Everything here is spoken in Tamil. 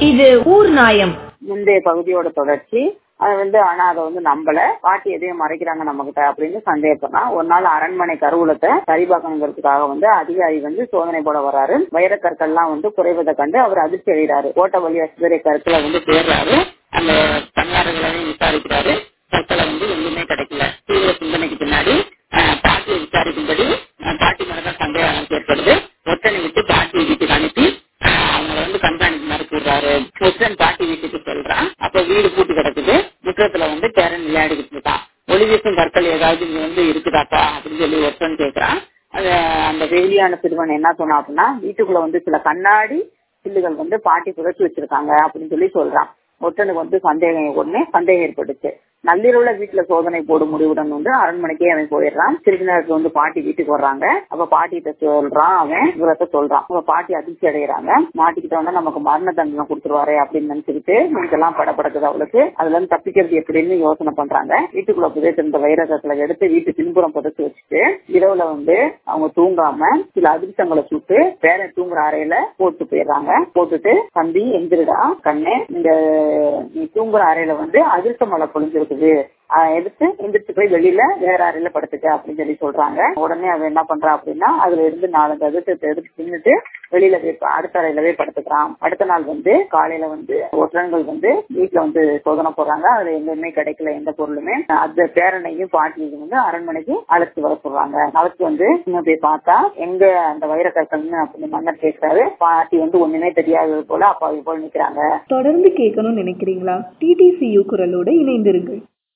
இது ஊர் நாயம் முந்தைய பகுதியோட தொடர்ச்சி அது வந்து ஆனா அதை வந்து நம்பல பாட்டி எதையும் மறைக்கிறாங்க நம்ம கிட்ட அப்படின்னு சந்தேகப்படுறான் ஒரு நாள் அரண்மனை கருவூலத்தை சரிபார்க்கணுங்கிறதுக்காக வந்து அதிகாரி வந்து சோதனை போட வராரு வைரக்கற்கள்லாம் வந்து குறைவதை கண்டு அவர் அதிர்ச்சி அடைகிறாரு ஓட்ட வழியா சிதறிய கற்களை வந்து தேடுறாரு அந்த பணியாளர்களையும் விசாரிக்கிறாரு கற்களை வந்து எங்குமே கிடைக்கல தீவிர சிந்தனைக்கு பின்னாடி அஹ், பாட்டியை விசாரிக்கும்படி அஹ், பாட்டி மேலதான் சந்தேகம் ஏற்படுது ஒற்றனை விட்டு பாட்டி வீட்டுக்கு அனுப்பி அஹ், அவங்கள வந்து கண்காணிக்குமாறு கூடுறாரு ஒற்றன் பாட்டி வீட்டுக்கு செல்றான் அப்ப வீடு பூட்டி கிடக்குது முற்றத்துல வந்து பேரன் விளையாடிக்கிட்டு இருக்கான் ஒளி வீசும் கற்கள் ஏதாவது இங்க வந்து இருக்குதாப்பா அப்படின்னு சொல்லி ஒற்றன் கேட்கறான் அது அந்த வெயிலியான சிறுவன் என்ன சொன்னா அப்படின்னா வீட்டுக்குள்ள வந்து சில கண்ணாடி சில்லுகள் வந்து பாட்டி புதைச்சி வச்சிருக்காங்க அப்படின்னு சொல்லி சொல்றான் ஒற்றனுக்கு வந்து சந்தேகம் உடனே சந்தேகம் ஏற்பட்டுச்சு நள்ளிரவுல வீட்டுல சோதனை போடும் முடிவுடன் வந்து அரண்மனைக்கே அவன் போயிடுறான் சிறிது நேரத்துக்கு வந்து பாட்டி வீட்டுக்கு வர்றாங்க அப்ப பாட்டிகிட்ட சொல்றான் அவன் விவரத்தை சொல்றான் அப்ப பாட்டி அதிர்ச்சி அடைகிறாங்க மாட்டிக்கிட்ட வந்து நமக்கு மரண தண்டனை கொடுத்துருவாரு அப்படின்னு நினைச்சுக்கிட்டு இதெல்லாம் படப்படக்குது அவளுக்கு அதுல இருந்து தப்பிக்கிறது எப்படின்னு யோசனை பண்றாங்க வீட்டுக்குள்ள புதைச்சிருந்த வைரகத்துல எடுத்து வீட்டு பின்புறம் புதைச்சு வச்சுட்டு இரவுல வந்து அவங்க தூங்காம சில அதிர்ஷ்டங்களை சுட்டு பேர தூங்குற அறையில போட்டு போயிடுறாங்க போட்டுட்டு தம்பி எந்திரிடா கண்ணு இந்த நீ தூங்குற அறையில வந்து அதிர்ஷ்ட மழை பொழிஞ்சிருக்குது அதை எடுத்து எந்திரிச்சு போய் வெளியில வேற அறையில படுத்துக்க அப்படின்னு சொல்லி சொல்றாங்க உடனே அவன் என்ன பண்றான் அப்படின்னா அதுல இருந்து நாலஞ்சு அதிர்ஷ்டத்தை எடுத்து தின்னுட்டு வெளியில போய் ப- அடுத்த அறையில போய் படுத்துக்கிறான் அடுத்த நாள் வந்து காலையில வந்து ஒற்றன்கள் வந்து வீட்டுல வந்து சோதனை போடுறாங்க அதுல எங்கேயுமே கிடைக்கல எந்த பொருளுமே அந்த பேரனையும் பாட்டியையும் வந்து அரண்மனைக்கு அழைச்சு வர சொல்றாங்க அழைச்சு வந்து இன்னும் போய் பார்த்தா எங்க அந்த வைரக்கற்கள்னு அப்படின்னு மன்னர் கேட்கிறாரு பாட்டி வந்து ஒண்ணுமே தெரியாதது போல அப்பாவி போல நிக்கிறாங்க தொடர்ந்து கேட்கணும்னு நினைக்கிறீங்களா டிடிசியு குரலோட இணைந்திருங்கள்